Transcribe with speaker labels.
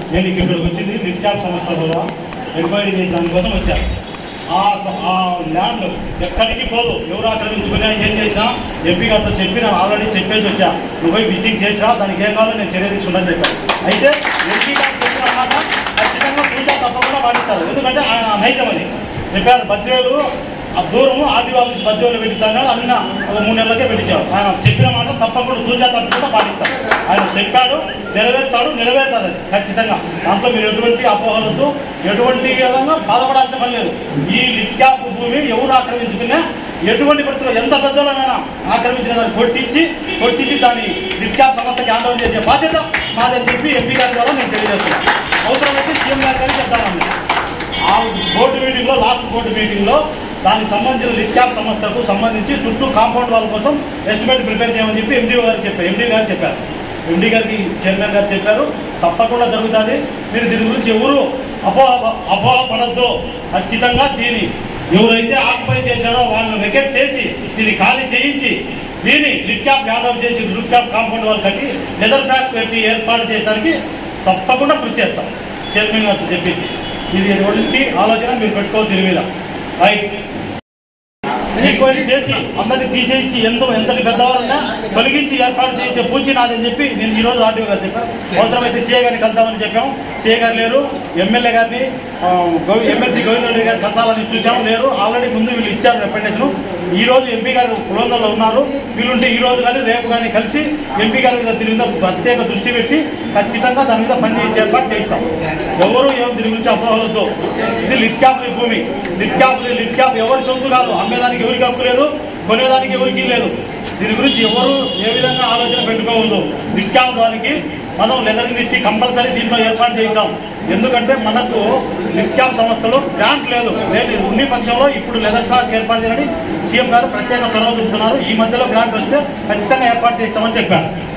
Speaker 1: నేను ఇక్కడికి వచ్చింది లిప్టాప్ సంస్థ ద్వారా ఎంక్వైరీ చేసి దానికోసం వచ్చాను ఆ ఆ ల్యాండ్ ఎక్కడికి పోదు ఎవరు ఆక్రమించుకున్నా ఏం చేసినా ఎంపీ గారితో చెప్పి నేను ఆల్రెడీ చెప్పేసి వచ్చా నువ్వు పోయి విజిటింగ్ చేసినా దానికి ఏం కావాలో నేను చర్య తీసుకుంటాను చెప్పాను అయితే ఎంపీ గారు చెప్పిన మాట ఖచ్చితంగా పూజ తప్పకుండా పాటిస్తారు ఎందుకంటే ఆయన నైజం అది చెప్పారు బద్వేలు ఆ దూరము ఆదివాసి బద్వేలు పెట్టిస్తాను అన్న ఒక మూడు నెలలకే పెట్టించారు ఆయన చెప్పిన మాట తప్పకుండా పూజా తప్పకుండా పాటిస్తారు ఆయన చెప్పాడు నెరవేరుతాడు నెరవేరుతాడు అది ఖచ్చితంగా దాంట్లో మీరు ఎటువంటి అపోహలతో ఎటువంటి విధంగా బాధపడాల్సిన పని లేదు ఈ లిట్కాప్ భూమి ఎవరు ఆక్రమించుకున్నా ఎటువంటి పరిస్థితుల్లో ఎంత పెద్దలనైనా ఆక్రమించిన దాన్ని కొట్టించి కొట్టించి దాన్ని లిట్కాప్ సంస్థకి ఆందోళన చేసే బాధ్యత మాదని చెప్పి ఎంపీ గారి ద్వారా నేను తెలియజేస్తున్నాను అవసరమైతే సీఎం గారి కానీ చెప్తాను ఆ బోర్డు మీటింగ్ లో లాస్ట్ బోర్డు మీటింగ్ లో దానికి సంబంధించిన లిస్టాప్ సంస్థకు సంబంధించి చుట్టూ కాంపౌండ్ వాళ్ళ కోసం ఎస్టిమేట్ ప్రిపేర్ చేయమని చెప్పి ఎండీ గారు చెప్పారు ఎండీ గారు చెప్పారు ఎండీ గారికి చైర్మన్ గారు చెప్పారు తప్పకుండా జరుగుతుంది మీరు దీని గురించి ఎవరు అపోహ అపోహ పడద్దు ఖచ్చితంగా దీని ఎవరైతే ఆక్యుపై చేశారో వాళ్ళని వెకెట్ చేసి దీన్ని ఖాళీ చేయించి దీన్ని లిట్ క్యాప్ హ్యాండ్ ఓవర్ చేసి లిట్ క్యాప్ కాంపౌండ్ వాళ్ళు కట్టి లెదర్ ప్యాక్ పెట్టి ఏర్పాటు చేయడానికి తప్పకుండా కృషి చేస్తాం చైర్మన్ గారితో చెప్పింది ఇది ఎటువంటి ఆలోచన మీరు పెట్టుకోవద్దు దీని మీద రైట్ ఎంక్వైరీ చేసి అందరినీ తీసేయించి ఎంత ఎంతటి పెద్దవారన్నా తొలగించి ఏర్పాటు చేయించే పూచి నాదని చెప్పి నేను ఈ రోజు ఆర్టీఓ గారు చెప్పాను అవసరమైతే సీఏ గారిని కలుద్దామని చెప్పాము సీఏ గారు లేరు ఎమ్మెల్యే గారిని ఆ, గో- ఎమ్మెల్సీ గోవింద రెడ్డి గారిని కలసాలని చూసాము లేరు ఆల్రెడీ ముందు వీళ్ళు ఇచ్చారు రిప్రజెంటేషన్ ఈ రోజు ఎంపీ గారు కులంలో ఉన్నారు వీళ్ళుంటే ఈ రోజు కానీ రేపు కానీ కలిసి ఎంపీ గారి మీద దీని మీద ప్రత్యేక దృష్టి పెట్టి ఖచ్చితంగా దాని మీద పని చేసే ఏర్పాటు చేయిస్తాం ఎవరు ఏం దీని గురించి అపోహలతో ఇది లిట్ క్యాప్ భూమి లిట్ క్యాప్ లిట్ క్యాప్ ఎవరి సొంతు కాదు అమ్మేదానికి ఎవరికి హక్కు లేదు కొనేదానికి ఎవరికి లేదు దీని గురించి ఎవరు ఏ విధంగా ఆలోచన పెట్టుకోవద్దు లిట్ క్యాప్ దానికి మనం లెదర్ ఇచ్చి కంపల్సరీ దీంట్లో ఏర్పాటు చేద్దాం ఎందుకంటే మనకు లిట్ క్యాప్ సంస్థలో గ్రాంట్ లేదు లేదు ఉన్ని పక్షంలో ఇప్పుడు లెదర్ క్లాక్ ఏర్పాటు చేయాలని సీఎం గారు ప్రత్యేక చొరవ చూపుతున్నారు ఈ మధ్యలో గ్రాంట్ వస్తే ఖచ్చితంగా ఏర్పాటు చేస్తామని చెప్పారు